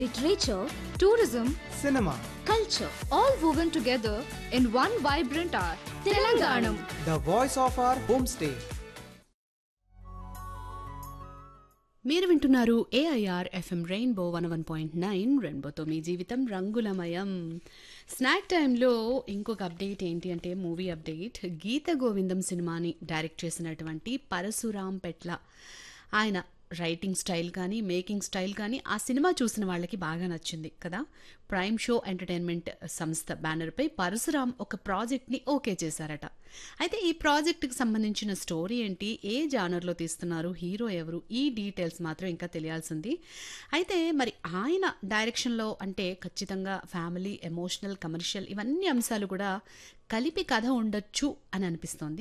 literature, tourism, cinema, culture, all woven together in one vibrant art. Telanganam. the voice of our homestay. మీరు వింటున్నారు AIR FM rainbow one one point nine రెయిన్బోతో మీ జీవితం రంగులమయం snack టైంలో ఇంకొక update ఏంటి అంటే మూవీ అప్డేట్ గీత గోవిందం సినిమాని డైరెక్ట్ చేసినటువంటి పరశురాం పెట్ల ఆయన రైటింగ్ స్టైల్ కానీ మేకింగ్ స్టైల్ కానీ ఆ సినిమా చూసిన వాళ్ళకి బాగా నచ్చింది కదా ప్రైమ్ షో ఎంటర్టైన్మెంట్ సంస్థ బ్యానర్పై పరశురాం ఒక ప్రాజెక్ట్ని ఓకే చేశారట అయితే ఈ ప్రాజెక్ట్కి సంబంధించిన స్టోరీ ఏంటి ఏ జానర్లో తీస్తున్నారు హీరో ఎవరు ఈ డీటెయిల్స్ మాత్రం ఇంకా తెలియాల్సింది అయితే మరి ఆయన డైరెక్షన్లో అంటే ఖచ్చితంగా ఫ్యామిలీ ఎమోషనల్ కమర్షియల్ ఇవన్నీ అంశాలు కూడా కలిపి కథ ఉండొచ్చు అని అనిపిస్తోంది